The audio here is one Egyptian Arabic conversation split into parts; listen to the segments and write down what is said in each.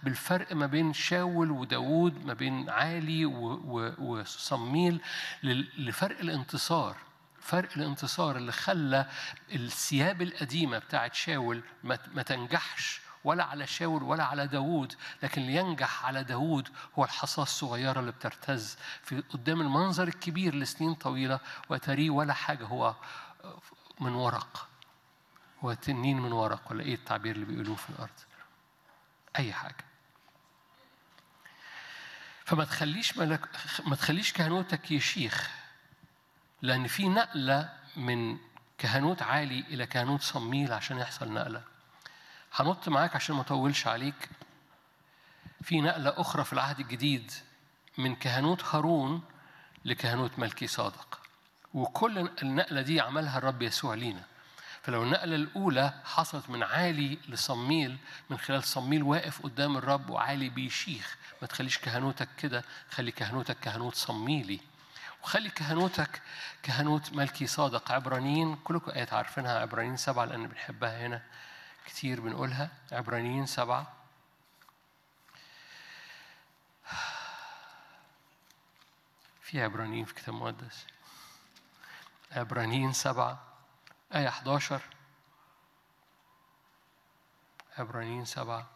بالفرق ما بين شاول وداود ما بين عالي و- و- وصميل لل- لفرق الانتصار فرق الانتصار اللي خلى الثياب القديمة بتاعت شاول ما ما تنجحش ولا على شاول ولا على داوود لكن اللي ينجح على داوود هو الحصاة الصغيرة اللي بترتز في قدام المنظر الكبير لسنين طويلة وتريه ولا حاجة هو من ورق هو تنين من ورق ولا ايه التعبير اللي بيقولوه في الارض اي حاجه فما تخليش ملك ما تخليش كهنوتك يشيخ لان في نقله من كهنوت عالي الى كهنوت صميل عشان يحصل نقله هنط معاك عشان ما اطولش عليك في نقله اخرى في العهد الجديد من كهنوت هارون لكهنوت ملكي صادق وكل النقله دي عملها الرب يسوع لينا فلو النقلة الأولى حصلت من عالي لصميل من خلال صميل واقف قدام الرب وعالي بيشيخ ما تخليش كهنوتك كده خلي كهنوتك كهنوت صميلي وخلي كهنوتك كهنوت ملكي صادق عبرانيين كلكم آيات عارفينها عبرانيين سبعة لأن بنحبها هنا كتير بنقولها عبرانيين سبعة في عبرانيين في كتاب مقدس عبرانيين سبعة آية 11 عبرانيين سبعة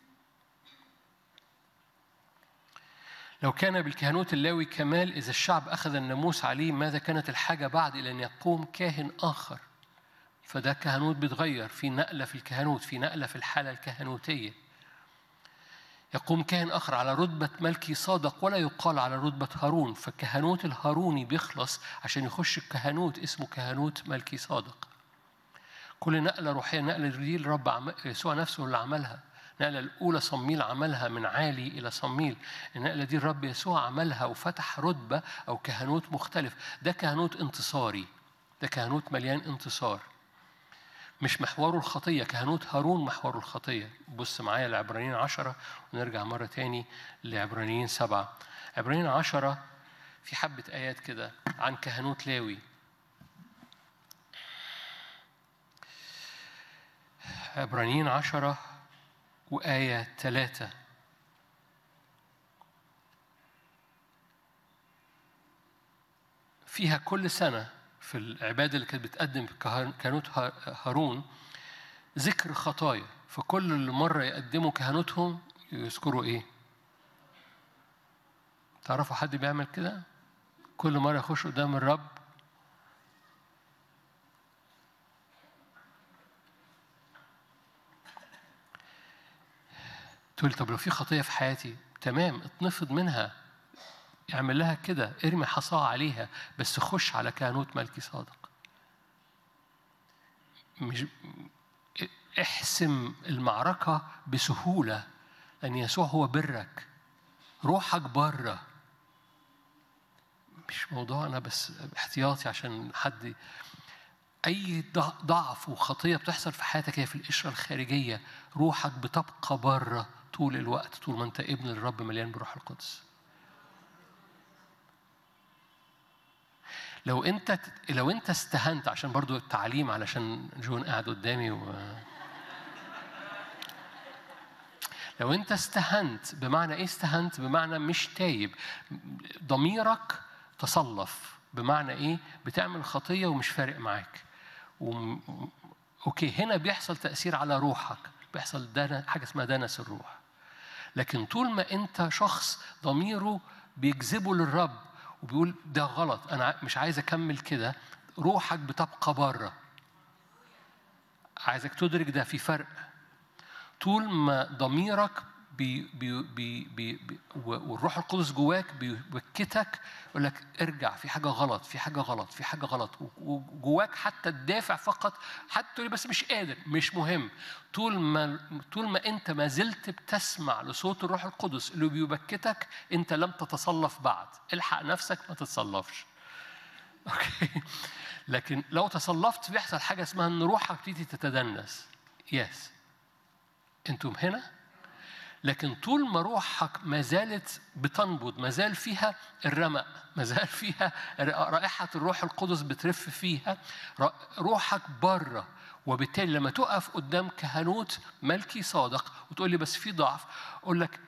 لو كان بالكهنوت اللاوي كمال إذا الشعب أخذ الناموس عليه ماذا كانت الحاجة بعد إلى أن يقوم كاهن آخر فده كهنوت بيتغير في نقلة في الكهنوت في نقلة في الحالة الكهنوتية يقوم كاهن آخر على رتبة ملكي صادق ولا يقال على رتبة هارون فالكهنوت الهاروني بيخلص عشان يخش الكهنوت اسمه كهنوت ملكي صادق كل نقلة روحية نقلة دي الرب عم... يسوع نفسه اللي عملها النقلة الأولى صميل عملها من عالي إلى صميل النقلة دي الرب يسوع عملها وفتح رتبة أو كهنوت مختلف ده كهنوت انتصاري ده كهنوت مليان انتصار مش محوره الخطية كهنوت هارون محوره الخطية بص معايا لعبرانيين عشرة ونرجع مرة تاني لعبرانيين سبعة عبرانيين عشرة في حبة آيات كده عن كهنوت لاوي عبرانيين عشرة وآية ثلاثة فيها كل سنة في العبادة اللي كانت بتقدم كهنوت هارون ذكر خطايا فكل مرة يقدموا كهنوتهم يذكروا إيه؟ تعرفوا حد بيعمل كده؟ كل مرة يخش قدام الرب تقول طب لو في خطية في حياتي تمام اتنفض منها اعمل لها كده ارمي حصاة عليها بس خش على كهنوت ملكي صادق مش احسم المعركة بسهولة لأن يسوع هو برك روحك بره مش موضوعنا بس احتياطي عشان حد أي ضعف وخطية بتحصل في حياتك هي في القشرة الخارجية روحك بتبقى بره طول الوقت طول ما أنت ابن الرب مليان بروح القدس لو انت لو انت استهنت عشان برضو التعليم علشان جون قاعد قدامي و... لو انت استهنت بمعنى ايه استهنت بمعنى مش تايب ضميرك تصلف بمعنى ايه بتعمل خطيه ومش فارق معاك و... اوكي هنا بيحصل تاثير على روحك بيحصل دنا حاجه اسمها دنس الروح لكن طول ما انت شخص ضميره بيجذبه للرب وبيقول ده غلط انا مش عايز اكمل كده روحك بتبقى بره عايزك تدرك ده في فرق طول ما ضميرك بي بي بي بي بي والروح القدس جواك بيوكتك يقول لك ارجع في حاجه غلط في حاجه غلط في حاجه غلط وجواك حتى الدافع فقط حتى تقول بس مش قادر مش مهم طول ما طول ما انت ما زلت بتسمع لصوت الروح القدس اللي بيبكتك انت لم تتصلف بعد الحق نفسك ما تتصلفش اوكي لكن لو تصلفت بيحصل حاجه اسمها ان روحك بتبتدي تتدنس يس انتم هنا لكن طول ما روحك ما زالت بتنبض ما زال فيها الرمق ما زال فيها رائحة الروح القدس بترف فيها روحك بره وبالتالي لما تقف قدام كهنوت ملكي صادق وتقول لي بس في ضعف اقول لك